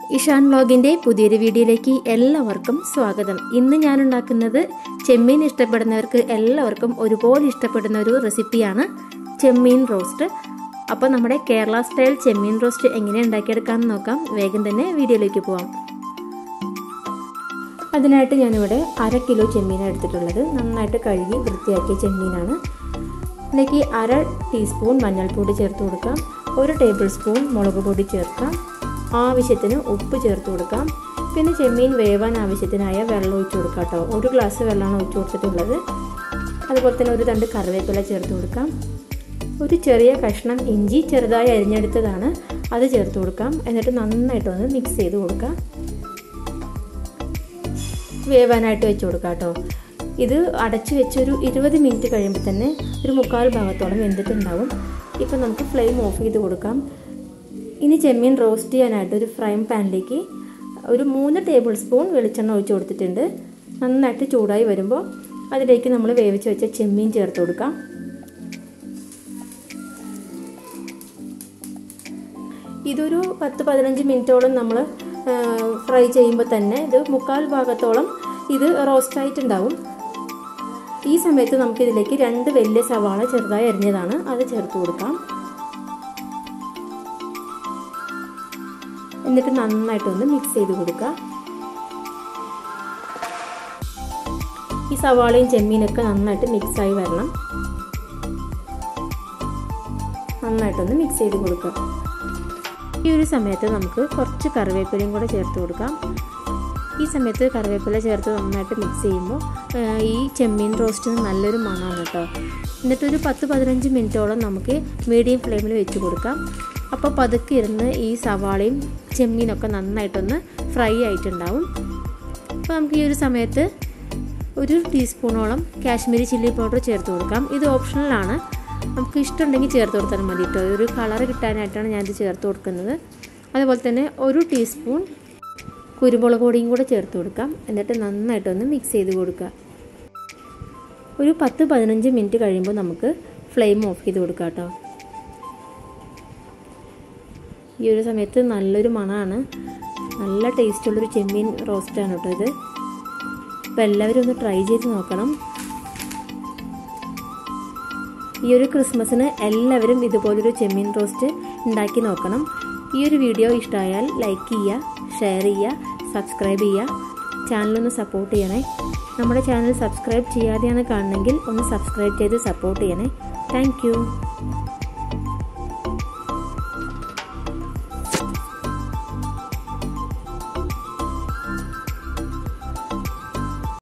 ഇഷാൻ വ്ലോഗിൻ്റെ പുതിയൊരു വീഡിയോയിലേക്ക് എല്ലാവർക്കും സ്വാഗതം ഇന്ന് ഞാൻ ഉണ്ടാക്കുന്നത് ചെമ്മീൻ ഇഷ്ടപ്പെടുന്നവർക്ക് എല്ലാവർക്കും ഒരുപോലെ ഇഷ്ടപ്പെടുന്ന ഒരു റെസിപ്പിയാണ് ചെമ്മീൻ റോസ്റ്റ് അപ്പോൾ നമ്മുടെ കേരള സ്റ്റൈൽ ചെമ്മീൻ റോസ്റ്റ് എങ്ങനെ ഉണ്ടാക്കിയെടുക്കാമെന്ന് നോക്കാം വേഗം തന്നെ വീഡിയോയിലേക്ക് പോവാം അതിനായിട്ട് ഞാനിവിടെ അര കിലോ ചെമ്മീനാണ് എടുത്തിട്ടുള്ളത് നന്നായിട്ട് കഴുകി വൃത്തിയാക്കിയ ചെമ്മീനാണ് ഇതിലേക്ക് അര ടീസ്പൂൺ മഞ്ഞൾപ്പൊടി ചേർത്ത് കൊടുക്കാം ഒരു ടേബിൾ സ്പൂൺ മുളക് പൊടി ചേർക്കാം ആവശ്യത്തിന് ഉപ്പ് ചേർത്ത് കൊടുക്കാം പിന്നെ ചെമ്മീൻ വേവാൻ ആവശ്യത്തിനായ വെള്ളം ഒഴിച്ചു കൊടുക്കാം കേട്ടോ ഒരു ഗ്ലാസ് വെള്ളമാണ് ഒഴിച്ചു കൊടുത്തിട്ടുള്ളത് അതുപോലെ തന്നെ ഒരു തണ്ട് കറിവേപ്പില ചേർത്ത് കൊടുക്കാം ഒരു ചെറിയ കഷ്ണം ഇഞ്ചി ചെറുതായി അരിഞ്ഞെടുത്തതാണ് അത് ചേർത്ത് കൊടുക്കാം എന്നിട്ട് നന്നായിട്ടൊന്ന് മിക്സ് ചെയ്ത് കൊടുക്കാം വേവാനായിട്ട് വെച്ച് കൊടുക്കാം കേട്ടോ ഇത് അടച്ചു വെച്ചൊരു ഇരുപത് മിനിറ്റ് കഴിയുമ്പോൾ തന്നെ ഒരു മുക്കാൽ ഭാഗത്തോളം വെന്തിട്ടുണ്ടാവും ഇപ്പം നമുക്ക് ഫ്ലെയിം ഓഫ് ചെയ്ത് കൊടുക്കാം ഇനി ചെമ്മീൻ റോസ്റ്റ് ചെയ്യാനായിട്ട് ഒരു ഫ്രൈ പാനിലേക്ക് ഒരു മൂന്ന് ടേബിൾ സ്പൂൺ വെളിച്ചെണ്ണ ഒഴിച്ച് കൊടുത്തിട്ടുണ്ട് നന്നായിട്ട് ചൂടായി വരുമ്പോൾ അതിലേക്ക് നമ്മൾ വേവിച്ച് വെച്ച ചെമ്മീൻ ചേർത്ത് കൊടുക്കാം ഇതൊരു പത്ത് പതിനഞ്ച് മിനിറ്റോളം നമ്മൾ ഫ്രൈ ചെയ്യുമ്പോൾ തന്നെ ഇത് മുക്കാൽ ഭാഗത്തോളം ഇത് റോസ്റ്റ് ആയിട്ടുണ്ടാവും ഈ സമയത്ത് നമുക്കിതിലേക്ക് രണ്ട് വലിയ സവാള ചെറുതായി അരിഞ്ഞതാണ് അത് ചേർത്ത് കൊടുക്കാം എന്നിട്ട് നന്നായിട്ടൊന്ന് മിക്സ് ചെയ്ത് കൊടുക്കുക ഈ സവാളയും ചെമ്മീനൊക്കെ നന്നായിട്ട് മിക്സായി വരണം നന്നായിട്ടൊന്ന് മിക്സ് ചെയ്ത് കൊടുക്കുക ഈ ഒരു സമയത്ത് നമുക്ക് കുറച്ച് കറിവേപ്പിലയും കൂടെ ചേർത്ത് കൊടുക്കാം ഈ സമയത്ത് കറിവേപ്പില ചേർത്ത് നന്നായിട്ട് മിക്സ് ചെയ്യുമ്പോൾ ഈ ചെമ്മീൻ റോസ്റ്റിന് നല്ലൊരു മണമാണ് കേട്ടോ എന്നിട്ടൊരു പത്ത് പതിനഞ്ച് മിനിറ്റോളം നമുക്ക് മീഡിയം ഫ്ലെയിമിൽ വെച്ച് കൊടുക്കാം അപ്പോൾ പതുക്കെ ഇരുന്ന് ഈ സവാളയും ചെമ്മീനൊക്കെ നന്നായിട്ടൊന്ന് ഫ്രൈ ആയിട്ടുണ്ടാവും അപ്പോൾ നമുക്ക് ഈ ഒരു സമയത്ത് ഒരു ടീസ്പൂണോളം കാശ്മീരി ചില്ലി പൗഡർ ചേർത്ത് കൊടുക്കാം ഇത് ഓപ്ഷണലാണ് നമുക്ക് ഇഷ്ടമുണ്ടെങ്കിൽ ചേർത്ത് കൊടുത്താൽ മതി കേട്ടോ ഒരു കളർ കിട്ടാനായിട്ടാണ് ഞാനിത് ചേർത്ത് കൊടുക്കുന്നത് അതുപോലെ തന്നെ ഒരു ടീസ്പൂൺ കുരുമുളക് പൊടിയും കൂടെ ചേർത്ത് കൊടുക്കാം എന്നിട്ട് നന്നായിട്ടൊന്ന് മിക്സ് ചെയ്ത് കൊടുക്കുക ഒരു പത്ത് പതിനഞ്ച് മിനിറ്റ് കഴിയുമ്പോൾ നമുക്ക് ഫ്ലെയിം ഓഫ് ചെയ്ത് കൊടുക്കാം കേട്ടോ ഈ ഒരു സമയത്ത് നല്ലൊരു മണമാണ് നല്ല ടേസ്റ്റുള്ളൊരു ചെമ്മീൻ റോസ്റ്റാണ് കേട്ടോ ഇത് അപ്പോൾ എല്ലാവരും ഒന്ന് ട്രൈ ചെയ്ത് നോക്കണം ഈ ഒരു ക്രിസ്മസിന് എല്ലാവരും ഇതുപോലൊരു ചെമ്മീൻ റോസ്റ്റ് ഉണ്ടാക്കി നോക്കണം ഈ ഒരു വീഡിയോ ഇഷ്ടമായാൽ ലൈക്ക് ചെയ്യുക ഷെയർ ചെയ്യുക സബ്സ്ക്രൈബ് ചെയ്യുക ചാനലൊന്ന് സപ്പോർട്ട് ചെയ്യണേ നമ്മുടെ ചാനൽ സബ്സ്ക്രൈബ് ചെയ്യാതെയാണ് കാണണമെങ്കിൽ ഒന്ന് സബ്സ്ക്രൈബ് ചെയ്ത് സപ്പോർട്ട് ചെയ്യണേ താങ്ക്